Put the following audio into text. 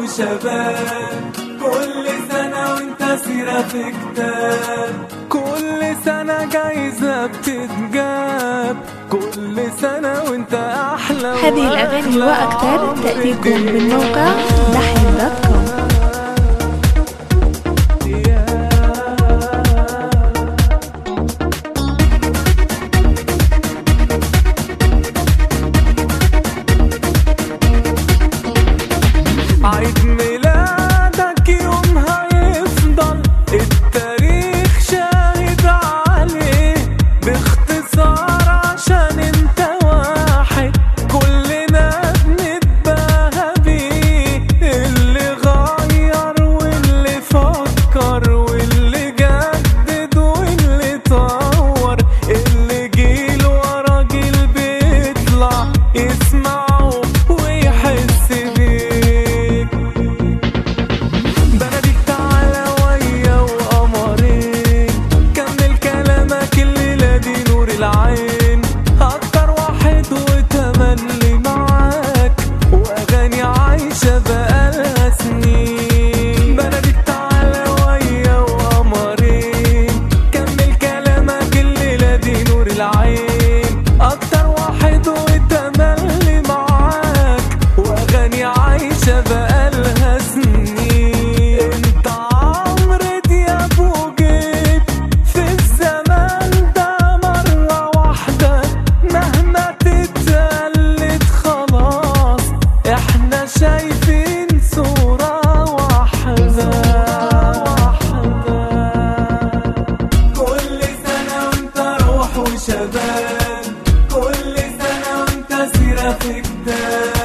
وشباب كل سنة وانت سيرة في كتاب كل سنة جايزة بتتجاب كل سنة وانت أحلى هذه الأغاني وأكثر تأتيكم من موقع لحن دوت كوم عيد ميلادك يوم هيفضل التاريخ شاهد عليه باختصار عشان انت واحد كلنا بنتباهى بيه اللي غير واللي فكر واللي جدد واللي طور اللي جيل ورا جيل بيطلع يسمعه ويحس بيك بناديك تعالى ويا وقمرين كمل كلامك الليلة دي نور العين أكتر واحد وتملي معاك وأغاني عايشة بقالها سنين بناديك تعالى ويا وقمرين كمل كلامك الليلة دي نور العين أكتر واحد وتملي معاك وأغاني عايشة بقالها سنين انت عمرو دياب وجيت في الزمان ده مرة واحدة مهما تتقلد خلاص احنا شايفين صورة واحدة كل سنة وانت روح وشباب كل سنة وانت سيرة في كتاب